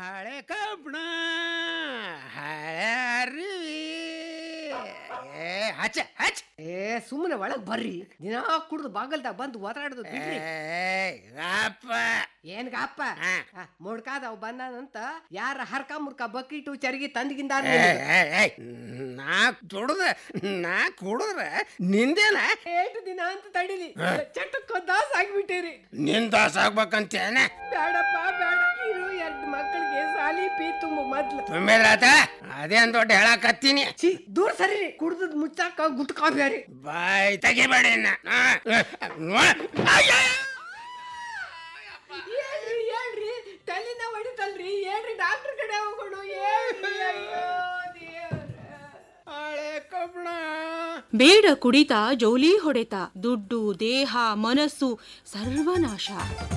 ಹಳೆ ಕಬ್ಬಣ ಹಳೆ ಅರಿವಿ ಏ ಹಚ್ಚ ಹಚ್ಚ ಏ ಸುಮ್ಮನೆ ಒಳಗ್ ಬರ್ರಿ ದಿನಾ ಕುಡ್ದು ಬಾಗಲ್ದಾಗ ಬಂದು ಒತ್ತಾಡೋದು ಬಿಡ್ರಿ ಅಪ್ಪ ಏನ್ ಗಾಪ ಹಾ. ಮೊಡ್ಕಾದವ್ ಬಂದಾನಂತ ಯಾರ ಹರ್ಕ ಮುರ್ಕ ಬಕೀಟು ಚರ್ಗಿ ತಂದ್ಗಿಂದ ನಾ ದುಡ್ದ ನಾ ಕುಡಿದ್ರ ನಿಂದೇನ ಏಟು ದಿನ ಅಂತ ತಡಿಲಿ ಚಟಕ್ಕ ದಾಸ್ ಆಗ್ಬಿಟ್ಟಿರಿ ನಿನ್ ದಾಸ ಆಗ್ಬೇಕಂತೇನೆ ಬೇಡಪ್ಪ ಬೇಡ ಇರು ಎರಡು ಮಕ್ಕಳಿಗೆ ಸಾಲಿ ಪೀ ತುಂಬ ಮೊದ್ಲು ತುಂಬಿದ್ರಾತ ಅದೇನ್ ದೊಡ್ಡ ಹೇಳಕತ್ತೀನಿ ಛೀ ದೂರ ಸರಿ ಕುಡ್ದದ್ ಮುಚ್ಚಾಕ ಗುಟ್ಕಾ ಬೇರೆ ಬಾಯ್ ತೆಗಿಬೇಡಿ ಇನ್ನ. ಆ, ನೋಡ್. ಅಯ್ಯ! ಹೇಳ್ರಿ ಹೇಳ್ರಿ ತಲೆನ ಹೊಡಿತಲ್ರಿ ಹೇಳ್ರಿ ಡಾಕ್ಟರ್ ಕಡೆ ಹೋಗೋಣ ಹೇಳ್ರಿ ಅಯ್ಯೋ ದೇವ್ರೇ. ಹಳೆ ಕಬ್ಬಣ ಬೇಡ ಕುಡಿತ ಜೋಲಿ ಹೊಡೆತ ದುಡ್ಡು ದೇಹ ಮನಸ್ಸು ಸರ್ವನಾಶ